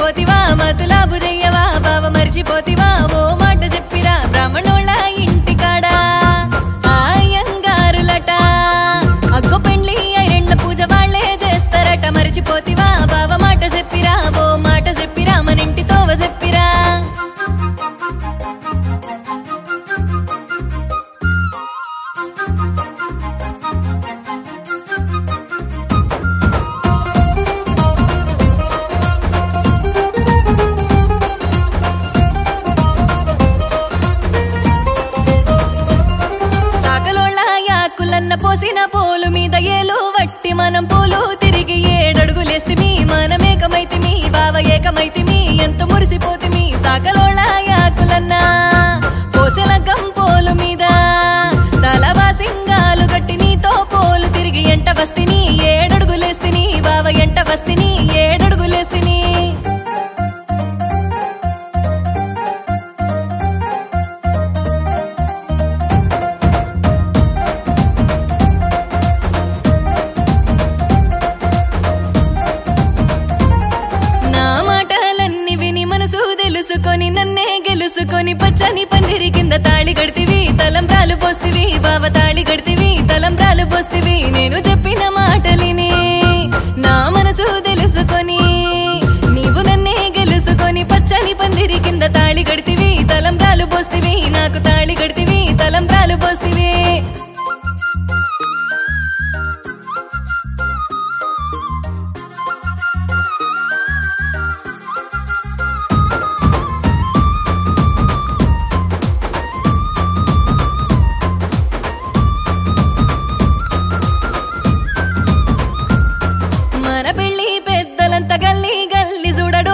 మరిచిపోతివా మతులాబు చెయ్యవా బావ మరిచిపోతివా ఓ మాట చెప్పిరా బ్రాహ్మణోళ్ళ ఇంటికాడా ఆయంగారులట అగ్గో పెండ్లి ఐరెండ్ల పూజ వాళ్ళే చేస్తారట మరిచిపోతివా బావ మాట చెప్పిరా ఓ మాట చెప్పిరా మన ఇంటి తోవ చెప్పిరా సాకలోళ్ళ యాకులన్న పోసిన పోలు మీద ఏలు వట్టి మనం పూలు తిరిగి ఏడడుగులేస్తిమి మనమేకమైతిమి బావ ఏకమైతిమి ఎంత మురిసిపోతిమి సాకలోళ్ళ యాకులన్న పోసిన గంపోలు మీద తలవా సింగాలు గట్టి నీతో పోలు తిరిగి ఎంట వస్తిని ఏడడుగులేస్తిని బావ ఎంట వస్తిని ఏడడుగులేస్తిని నా మాటలన్నీ విని మనసు తెలుసుకొని నన్నే గెలుసుకొని పచ్చని పందిరి కింద తాళి గడితివి తలంబ్రాలు పోస్తివి బావ తాళి గడితివి తలంబ్రాలు పోస్తివి నేను చెప్పిన మాటలిని నా మనసు తెలుసుకొని నీవు నన్నే గెలుసుకొని పచ్చని పందిరి కింద తాళి గడితివి తలంబ్రాలు పోస్తివి నాకు తాళి గడితివి తలంబ్రాలు పోస్తివి మన పెళ్లి పెద్దలంతా గల్లి గల్లి చూడ